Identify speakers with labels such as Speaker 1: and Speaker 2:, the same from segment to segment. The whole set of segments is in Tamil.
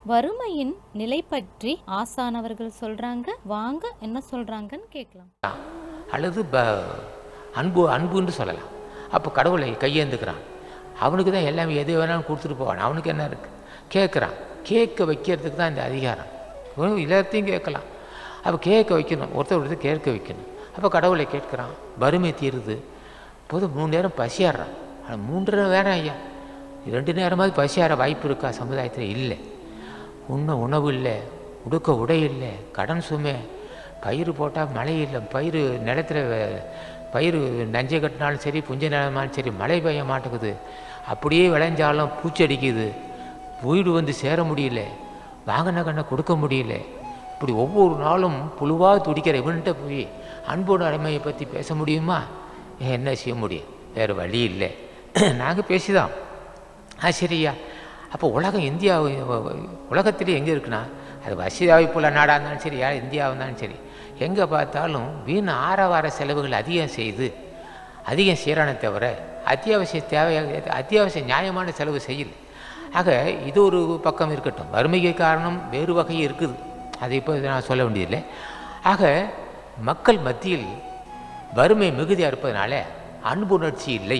Speaker 1: வறுமையின் நிலை பற்றி ஆசானவர்கள் சொல்றாங்க வாங்க என்ன சொல்றாங்கன்னு கேட்கலாம்
Speaker 2: அல்லது ப அன்பு அன்புன்னு சொல்லலாம் அப்போ கடவுளை கையேந்துக்கிறான் அவனுக்கு தான் எல்லாமே எது வேணாலும் கொடுத்துட்டு போவான் அவனுக்கு என்ன இருக்குது கேட்குறான் கேட்க வைக்கிறதுக்கு தான் இந்த அதிகாரம் வெறும் எல்லாத்தையும் கேட்கலாம் அப்போ கேட்க வைக்கணும் ஒருத்தர் ஒருத்தர் கேட்க வைக்கணும் அப்போ கடவுளை கேட்குறான் வறுமை தீருது போது மூணு நேரம் பசியாடுறான் ஆனால் மூன்று நேரம் ஐயா ரெண்டு நேரமாவது பசியாற வாய்ப்பு இருக்கா சமுதாயத்தில் இல்லை உண்ண உணவு இல்லை உடுக்க உடை இல்லை கடன் சுமை பயிர் போட்டால் மழை இல்லை பயிர் நிலத்துல வ- பயிர் நஞ்சை கட்டினாலும் சரி புஞ்ச நிலமாலும் சரி மழை பெய்ய மாட்டேங்குது அப்படியே விளைஞ்சாலும் பூச்சடிக்குது வீடு வந்து சேர முடியல வாங்கின கண்ணை கொடுக்க முடியல இப்படி ஒவ்வொரு நாளும் புழுவாக துடிக்கிற இவன்கிட்ட போய் அன்போட அடிமையை பற்றி பேச முடியுமா என்ன செய்ய முடியும் வேறு வழி இல்லை நாங்கள் பேசிதான் ஆ சரியா அப்போ உலகம் இந்தியா உலகத்திலே எங்கே இருக்குன்னா அது வசதி வாய்ப்புள்ள நாடாக இருந்தாலும் சரி யா- இந்தியாவாக இருந்தாலும் சரி எங்கே பார்த்தாலும் வீண் ஆரவார செலவுகள் அதிகம் செய்து அதிகம் செய்கிறானே தவிர அத்தியாவசிய தேவை அத்தியாவசிய நியாயமான செலவு செய்யல ஆக இது ஒரு பக்கம் இருக்கட்டும் வறுமைக்கு காரணம் வேறு வகை இருக்குது அதை இப்போ நான் சொல்ல வேண்டியதில்லை ஆக மக்கள் மத்தியில் வறுமை மிகுதியாக இருப்பதனால அன்புணர்ச்சி இல்லை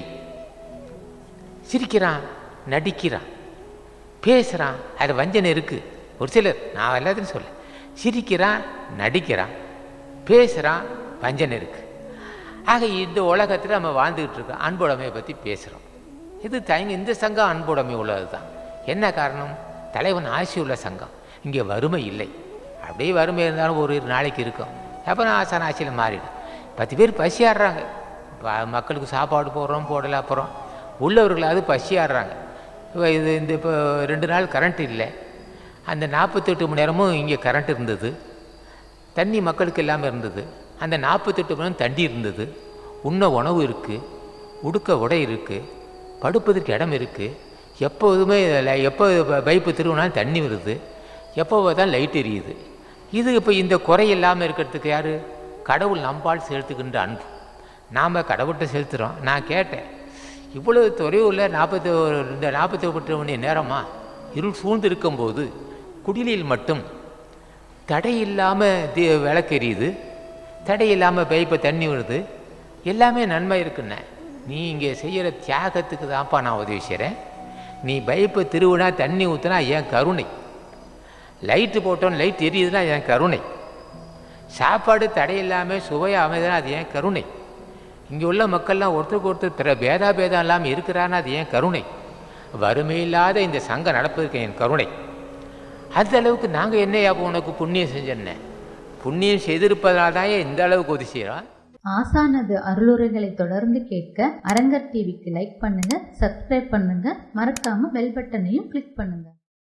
Speaker 2: சிரிக்கிறான் நடிக்கிறான் பேசுகிறான் அது வஞ்சனை இருக்குது ஒரு சிலர் நான் எல்லாத்தையும் சொல்ல சிரிக்கிறான் நடிக்கிறான் பேசுகிறான் வஞ்சனை இருக்குது ஆக இந்த உலகத்தில் நம்ம வாழ்ந்துக்கிட்டு இருக்கோம் அன்புடைமையை பற்றி பேசுகிறோம் இது தயங்க இந்த சங்கம் அன்புடைமை உள்ளது தான் என்ன காரணம் தலைவன் ஆசி உள்ள சங்கம் இங்கே வறுமை இல்லை அப்படியே வறுமை இருந்தாலும் ஒரு இரு நாளைக்கு இருக்கும் அப்புறம் ஆசான ஆட்சியில் மாறிடும் பத்து பேர் பசியாடுறாங்க ப- மக்களுக்கு சாப்பாடு போடுறோம் போடல அப்புறம் உள்ளவர்களாவது பசியாடுறாங்க இப்போ இது இந்த இப்போ ரெண்டு நாள் கரண்ட் இல்லை அந்த நாற்பத்தெட்டு மணி நேரமும் இங்கே கரண்ட் இருந்தது தண்ணி மக்களுக்கு இல்லாமல் இருந்தது அந்த நாற்பத்தெட்டு மணி நேரம் தண்ணி இருந்தது உண்ண உணவு இருக்குது உடுக்க உடை இருக்குது படுப்பதற்கு இடம் இருக்குது எப்போதுமே ல- எப்போ ப- பைப்பு திருவினாலும் தண்ணி வருது எப்போ தான் லைட் எரியுது இது இப்போ இந்த குறை இல்லாமல் இருக்கிறதுக்கு யார் கடவுள் நம்பால் செலுத்துகின்ற அன்பு நாம் கடவுள்கிட்ட செலுத்துகிறோம் நான் கேட்டேன் இவ்வளவு தொலைவில் நாற்பத்தி ஒரு இந்த நாற்பத்தி எட்டு மணி நேரமா இருள் சூழ்ந்து இருக்கும்போது குடிலில் மட்டும் தடை இல்லாமல் தி விளக்கு எரியுது தடை இல்லாமல் பைப்பை தண்ணி வருது எல்லாமே நன்மை இருக்குண்ணே நீ இங்கே செய்கிற தியாகத்துக்கு தான்ப்பா நான் உதவி செய்கிறேன் நீ பைப்பை திருவினா தண்ணி ஊற்றினா என் கருணை லைட்டு போட்டோன்னு லைட் எரியுதுன்னா என் கருணை சாப்பாடு தடை இல்லாமல் சுவையாக அமைதுனா அது ஏன் கருணை இங்கே உள்ள மக்கள்லாம் ஒருத்தருக்கு ஒருத்தர் பிற பேதா பேதம் இல்லாமல் இருக்கிறான்னா அது ஏன் கருணை வறுமை இல்லாத இந்த சங்கம் நடப்பதற்கு என் கருணை அந்த அளவுக்கு நாங்கள் என்னையா உனக்கு புண்ணியம் செஞ்சேன்னே புண்ணியம் செய்திருப்பதனால தான் இந்த அளவுக்கு உதவி செய்கிறோம்
Speaker 3: ஆசானது அருளுரைகளை தொடர்ந்து கேட்க அரங்கர் டிவிக்கு லைக் பண்ணுங்க சப்ஸ்கிரைப் பண்ணுங்க மறக்காம பெல் பட்டனையும் கிளிக் பண்ணுங்க